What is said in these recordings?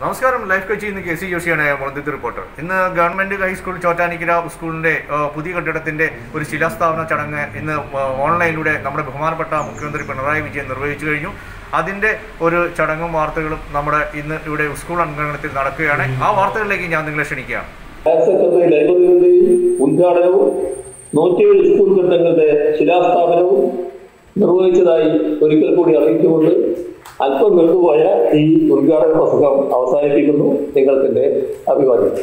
നമസ്കാരം life coach ഇന്ന് K C ജോഷിയാണ് മുളന്തിത്ത് റിപ്പോർട്ടർ ഇന്ന് ഗവൺമെന്റ് ഹൈസ്കൂൾ ചോറ്റാനിക്കര സ്കൂളിന്റെ ആ, പുതിയ കെട്ടിടത്തിന്റെ ഒരു ശിലാസ്ഥാപന ചടങ്ങ് ഇന്ന് ആ, ഓൺലൈനിലൂടെ നമ്മുടെ ബഹുമാനപ്പെട്ട മുഖ്യമന്ത്രി പിണറായി വിജയൻ നിർവഹിച്ചു കഴിഞ്ഞു അതിന്റെ ഒരു ചടങ്ങും വാർത്തകളും നമ്മുടെ ഇന്ന് ഇവിടെ സ്കൂൾ അങ്കണത്തിൽ നടക്കുകയാണ് ആ വാർത്തകളിലേക്ക് ഞാൻ നിങ്ങളെ ക്ഷണിക്കുകയാണ് ഹയർ സെക്കൻഡറി ലൈബ്രറികളുടെയും ഉദ്ഘാടനവും നൂറ്റിയേഴ് സ്കൂൾ കെട്ടിടങ്ങളുടെ ശിലാസ്ഥാപനവും നിർവഹിച്ചതായി ഒരിക്കൽ കൂടി അറിയിച്ചുകൊണ്ട് അല്പം നീണ്ടുപോയ ഈ ഉദ്ഘാടന പ്രസംഗം അവസാനിപ്പിക്കുന്നു നിങ്ങൾക്ക് അഭിവാദ്യം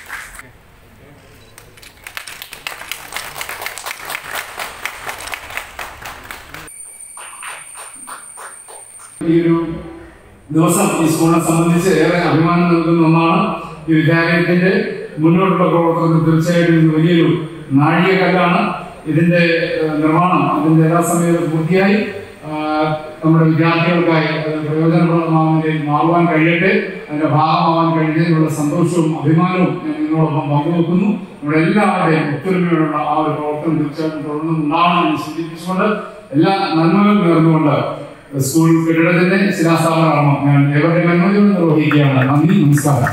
ഈ ഒരു ദിവസം ഈ സ്കൂളിനെ സംബന്ധിച്ച് ഏറെ അഭിമാനം നൽകുന്ന ഒന്നാണ് ഈ വിദ്യാലയത്തിന്റെ മുന്നോട്ടുള്ള പ്രവർത്തനം തീർച്ചയായിട്ടും ഇത് വലിയൊരു നാഴികക്കല്ലാണ് ഇതിന്റെ ഏഹ്, നിർമ്മാണം അതിന്റെ യഥാസമയത്ത് പൂർത്തിയായി ആ, നമ്മുടെ വിദ്യാർത്ഥികൾക്കായി അത് പ്രയോജനപ്രദമാവുന്നതിൽ മാറുവാൻ കഴിയട്ടെ അതിന്റെ ഭാഗമാവാൻ കഴിഞ്ഞതിനുള്ള സന്തോഷവും അഭിമാനവും ഞാൻ നിങ്ങളോടൊപ്പം പങ്കുവെക്കുന്നു നമ്മുടെ എല്ലാവരുടെയും ഒത്തൊരുമയോടുള്ള ആ ഒരു പ്രവർത്തനം തീർച്ചയായിട്ടും തുടർന്നും ഉണ്ടാവണമെന്ന് സൂചിപ്പിച്ചുകൊണ്ട് എല്ലാ നന്മകളും നേർന്നുകൊണ്ട് സ്കൂൾ കെട്ടിടത്തിന്റെ ശിലാസ്ഥാപനം ഞാൻ ഏവരുടെയും അനുമതിയോടെ നിർവഹിക്കുകയാണ് നന്ദി നമസ്കാരം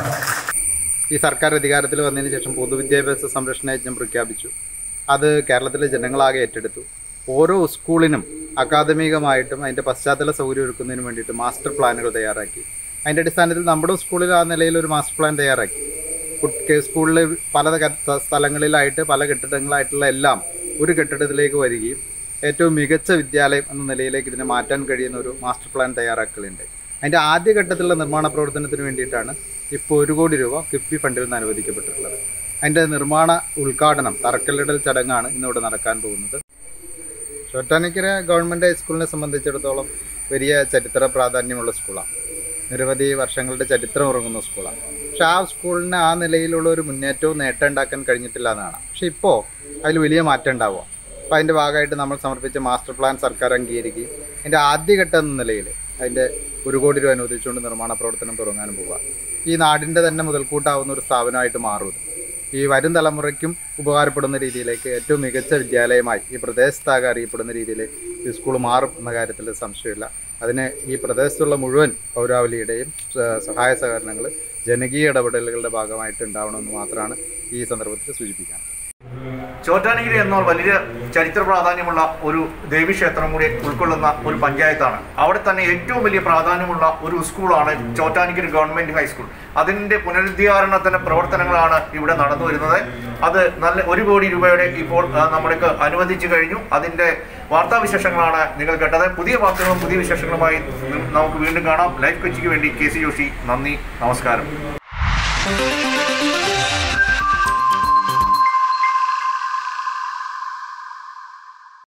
ഈ സർക്കാർ അധികാരത്തിൽ വന്നതിന് ശേഷം പൊതുവിദ്യാഭ്യാസ സംരക്ഷണ യജ്ഞം പ്രഖ്യാപിച്ചു അത് കേരളത്തിലെ ജനങ്ങളാകെ ഏറ്റെടുത്തു ഓരോ സ്കൂളിനും അക്കാദമികമായിട്ടും അതിൻ്റെ പശ്ചാത്തല സൗകര്യം ഒരുക്കുന്നതിന് വേണ്ടിയിട്ട് മാസ്റ്റർ പ്ലാനുകൾ തയ്യാറാക്കി അതിൻ്റെ അടിസ്ഥാനത്തിൽ നമ്മുടെ സ്കൂളിൽ ആ നിലയിൽ ഒരു മാസ്റ്റർ പ്ലാൻ തയ്യാറാക്കി കുട്ടി സ്കൂളിൽ പല ക- സ്ഥലങ്ങളിലായിട്ട് പല കെട്ടിടങ്ങളായിട്ടുള്ള എല്ലാം ഒരു കെട്ടിടത്തിലേക്ക് വരികയും ഏറ്റവും മികച്ച വിദ്യാലയം എന്ന നിലയിലേക്ക് ഇതിനെ മാറ്റാൻ കഴിയുന്ന ഒരു മാസ്റ്റർ പ്ലാൻ തയ്യാറാക്കലുണ്ട് അതിൻ്റെ ആദ്യഘട്ടത്തിലുള്ള നിർമ്മാണ പ്രവർത്തനത്തിന് വേണ്ടിയിട്ടാണ് ഇപ്പോൾ ഒരു കോടി രൂപ കിഫ്ബി ഫണ്ടിൽ നിന്ന് അനുവദിക്കപ്പെട്ടിട്ടുള്ളത് അതിൻ്റെ നിർമ്മാണ ഉദ്ഘാടനം തറക്കല്ലിടൽ ചടങ്ങാണ് ഇന്നിവിടെ നടക്കാൻ പോകുന്നത് ചോറ്റാനിക്കര ഗവൺമെൻറ് ഹൈസ്കൂളിനെ സംബന്ധിച്ചിടത്തോളം വലിയ ചരിത്ര പ്രാധാന്യമുള്ള സ്കൂളാണ് നിരവധി വർഷങ്ങളുടെ ചരിത്രം ഉറങ്ങുന്ന സ്കൂളാണ് പക്ഷെ ആ സ്കൂളിന് ആ നിലയിലുള്ള ഒരു മുന്നേറ്റവും നേട്ടം ഉണ്ടാക്കാൻ കഴിഞ്ഞിട്ടില്ല എന്നാണ് പക്ഷെ ഇപ്പോൾ അതിൽ വലിയ മാറ്റം ഉണ്ടാവുക അപ്പോൾ അതിൻ്റെ ഭാഗമായിട്ട് നമ്മൾ സമർപ്പിച്ച മാസ്റ്റർ പ്ലാൻ സർക്കാർ അംഗീകരിക്കുകയും അതിൻ്റെ ആദ്യഘട്ടം എന്ന നിലയിൽ അതിൻ്റെ ഒരു കോടി രൂപ അനുവദിച്ചുകൊണ്ട് നിർമ്മാണ പ്രവർത്തനം തുടങ്ങാനും പോവുക ഈ നാടിൻ്റെ തന്നെ മുതൽക്കൂട്ടാവുന്ന ഒരു സ്ഥാപനമായിട്ട് മാറും ഇത്. ഈ വരും തലമുറയ്ക്കും ഉപകാരപ്പെടുന്ന രീതിയിലേക്ക് ഏറ്റവും മികച്ച വിദ്യാലയമായി ഈ പ്രദേശത്താകെ അറിയപ്പെടുന്ന രീതിയിൽ ഈ സ്കൂൾ മാറും എന്ന കാര്യത്തിൽ സംശയമില്ല അതിന് ഈ പ്രദേശത്തുള്ള മുഴുവൻ പൗരാവലിയുടെയും സ- സഹായ സഹകരണങ്ങൾ ജനകീയ ഇടപെടലുകളുടെ ഭാഗമായിട്ട് ഉണ്ടാവണമെന്ന് മാത്രമാണ് ഈ സന്ദർഭത്തിൽ സൂചിപ്പിക്കാൻ ചോറ്റാനിക്കര എന്നാൽ വലിയ ചരിത്ര പ്രാധാന്യമുള്ള ഒരു ദേവീക്ഷേത്രം കൂടി ഉൾക്കൊള്ളുന്ന ഒരു പഞ്ചായത്താണ് അവിടെ തന്നെ ഏറ്റവും വലിയ പ്രാധാന്യമുള്ള ഒരു സ്കൂളാണ് ചോറ്റാനിക്കര ഗവൺമെന്റ് ഹൈസ്കൂൾ അതിന്റെ പുനരുദ്ധാരണത്തിന്റെ പ്രവർത്തനങ്ങളാണ് ഇവിടെ നടന്നു വരുന്നത് അത് നല്ല ഒരു കോടി രൂപയുടെ ഇപ്പോൾ ആ, നമ്മൾക്ക് അനുവദിച്ചു കഴിഞ്ഞു അതിന്റെ വാർത്താവിശേഷങ്ങളാണ് നിങ്ങൾ കേട്ടത് പുതിയ വാർത്തകളും പുതിയ വിശേഷങ്ങളുമായി നമുക്ക് വീണ്ടും കാണാം ലൈഫ് കൊച്ചിക്ക് വേണ്ടി കെ സി ജോഷി നന്ദി നമസ്കാരം